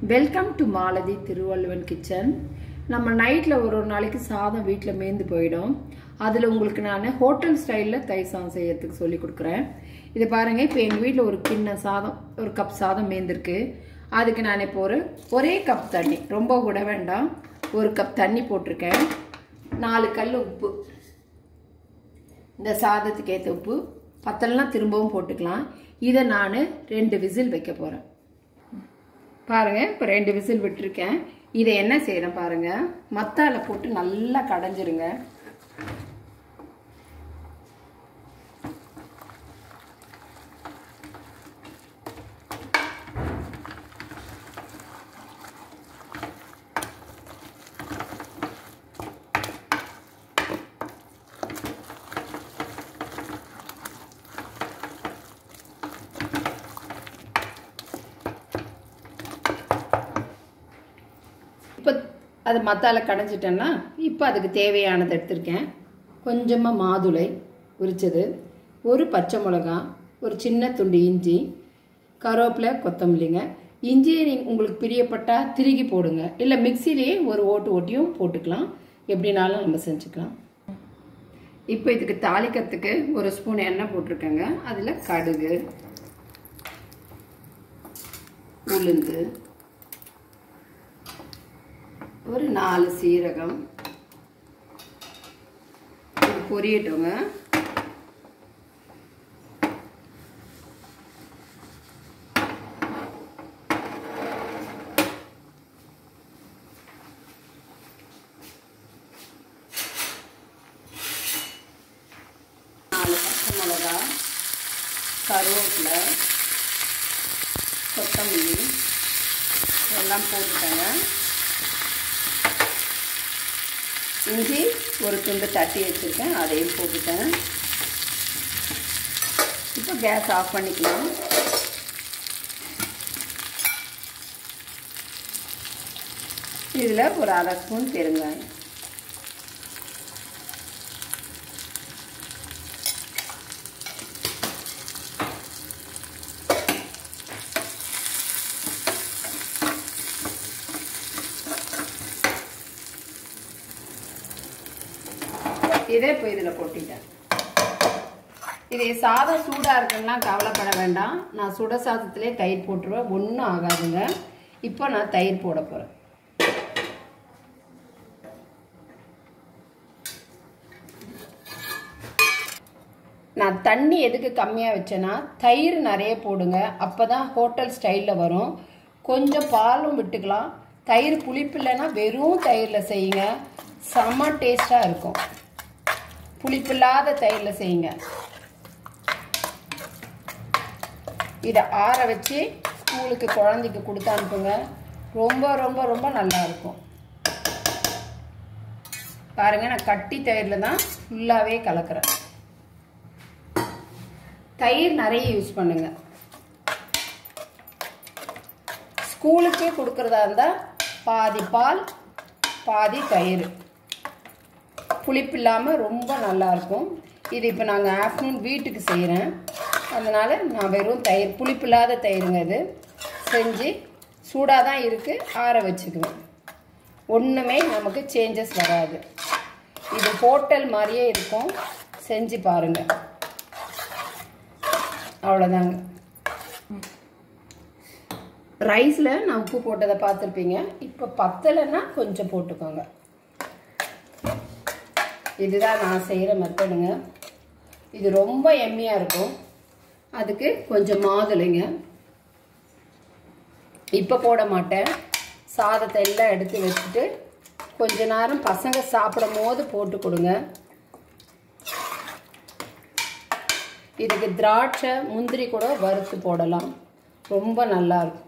welcome to Malathi Thiruvalluvan kitchen நம்ம நைட்டில் ஒரு ஒரு நாளைக்கு சாதம் வீட்டில் மேய்ந்து போயிடும் அதில் உங்களுக்கு நான் ஹோட்டல் ஸ்டைலில் தயிர் சாதம் செய்யறதுக்கு சொல்லி கொடுக்குறேன் இது பாருங்கள் இப்போ எங்கள் வீட்டில் ஒரு கிண்ண சாதம் ஒரு கப் சாதம் மேய்ந்திருக்கு அதுக்கு நான் இப்போ ஒரு ஒரே கப் தண்ணி ரொம்ப விட வேண்டாம் ஒரு கப் தண்ணி போட்டிருக்கேன் நாலு கல் உப்பு இந்த சாதத்துக்கு ஏற்ற உப்பு பத்தலாம் திரும்பவும் போட்டுக்கலாம் இதை நான் ரெண்டு விசில் வைக்க போகிறேன் பாருங்க இப்போ ரெண்டு விசில் விட்டுருக்கேன் இதை என்ன செய்யறேன் பாருங்க மத்தால போட்டு நல்லா கடைஞ்சிருங்க இப்போ அது மத்தால கடைஞ்சிட்டேன்னா இப்போ அதுக்கு தேவையானது எடுத்திருக்கேன் கொஞ்சமாக மாதுளை உரிச்சது ஒரு பச்சை மிளகா ஒரு சின்ன துண்டு இஞ்சி கருவேப்பிலை கொத்தமல்லிங்க இஞ்சியை நீங்கள் உங்களுக்கு பிரியப்பட்டா திருகி போடுங்க இல்லை மிக்சிலேயே ஒரு ஓட்டு ஓட்டியும் போட்டுக்கலாம் எப்படினாலும் நம்ம செஞ்சுக்கலாம் இப்போ இதுக்கு தாளிக்கிறதுக்கு ஒரு ஸ்பூன் எண்ணெய் போட்டிருக்கேங்க அதில் கடுகு உளுந்து ஒரு நாலு சீரகம் இது பொரியட்டுங்க நாலு பச்சை மிளகா கருவேப்பிலை கொத்தமல்லி எல்லாம் போட்டுட்டேங்க இஞ்சி ஒரு துண்டு தட்டி வச்சுருக்கேன் அதையும் போட்டுட்டேன் இப்போ கேஸ் ஆஃப் பண்ணிக்கலாம் இதில் ஒரு அரை ஸ்பூன் பெருங்காயம் இதே இப்போ இதில் கொட்டிட்டேன் இது சாதம் சூடாக இருக்குன்னா கவலைப்பட வேண்டாம் நான் சுட சாதத்திலே தயிர் போட்டுருவேன் ஒன்றும் ஆகாதுங்க இப்போ நான் தயிர் போட போகிறேன் நான் தண்ணி எதுக்கு கம்மியாக வச்சேன்னா தயிர் நிறைய போடுங்க அப்போ தான் ஹோட்டல் ஸ்டைலில் வரும் கொஞ்சம் பாலும் விட்டுக்கலாம் தயிர் புளிப்பு இல்லைன்னா வெறும் தயிரில் செய்யுங்க செம்ம டேஸ்ட்டாக இருக்கும் புளிப்பில்லாத தயிரில் செய்யுங்க இதை ஆற வச்சு ஸ்கூலுக்கு குழந்தைக்கு கொடுத்து அனுப்புங்க ரொம்ப ரொம்ப ரொம்ப நல்லா இருக்கும் பாருங்க நான் கட்டி தயிரில் தான் ஃபுல்லாகவே கலக்கிறேன் தயிர் நிறைய யூஸ் பண்ணுங்க ஸ்கூலுக்கு கொடுக்கறதா இருந்தால் பாதி பால் பாதி தயிர் புளிப்பு இல்லாமல் ரொம்ப நல்லாயிருக்கும் இது இப்போ நாங்கள் ஆஃப்டர்நூன் வீட்டுக்கு செய்கிறேன் அதனால் நான் வெறும் தயிர் புளிப்பு இல்லாத தயிருங்க இது செஞ்சு சூடாக தான் இருக்குது ஆற வச்சுக்குவேன் ஒன்றுமே நமக்கு சேஞ்சஸ் வராது இது ஹோட்டல் மாதிரியே இருக்கும் செஞ்சு பாருங்கள் அவ்வளோதாங்க ரைஸில் நான் உப்பு போட்டதை பார்த்துருப்பீங்க இப்போ பத்தலைன்னா கொஞ்சம் போட்டுக்கோங்க இதுதான் நான் செய்கிற மெத்தடுங்க இது ரொம்ப எம்மியாக இருக்கும் அதுக்கு கொஞ்சம் மாதுளைங்க இப்போ போட மாட்டேன் சாதத்தை எல்லாம் எடுத்து வச்சுட்டு கொஞ்ச நேரம் பசங்க சாப்பிடும் போது போட்டு கொடுங்க இதுக்கு திராட்சை முந்திரி கூட வறுத்து போடலாம் ரொம்ப நல்லா இருக்கும்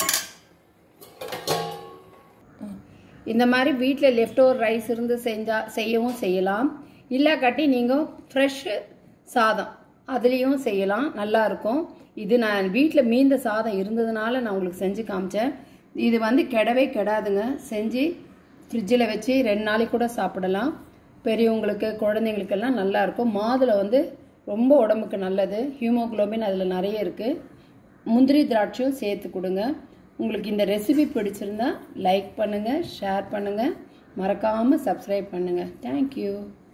இந்த மாதிரி வீட்டில் லெஃப்ட் ஓவர் ரைஸ் இருந்து செஞ்சா செய்யவும் செய்யலாம் இல்லாக்காட்டி நீங்கள் ஃப்ரெஷ்ஷு சாதம் அதுலேயும் செய்யலாம் நல்லா இருக்கும் இது நான் வீட்டில் மீந்த சாதம் இருந்ததுனால நான் உங்களுக்கு செஞ்சு காமிச்சேன் இது வந்து கெடவே கெடாதுங்க செஞ்சு ஃப்ரிட்ஜில் வச்சு ரெண்டு நாளைக்கு கூட சாப்பிடலாம் பெரியவங்களுக்கு குழந்தைங்களுக்கெல்லாம் நல்லா இருக்கும் மாதுளை வந்து ரொம்ப உடம்புக்கு நல்லது ஹியூமோகுளோபின் அதில் நிறைய இருக்குது முந்திரி திராட்சையும் சேர்த்து கொடுங்க உங்களுக்கு இந்த ரெசிபி பிடிச்சிருந்தா லைக் பண்ணுங்கள் ஷேர் பண்ணுங்கள் மறக்காமல் சப்ஸ்கிரைப் பண்ணுங்கள் தேங்க்யூ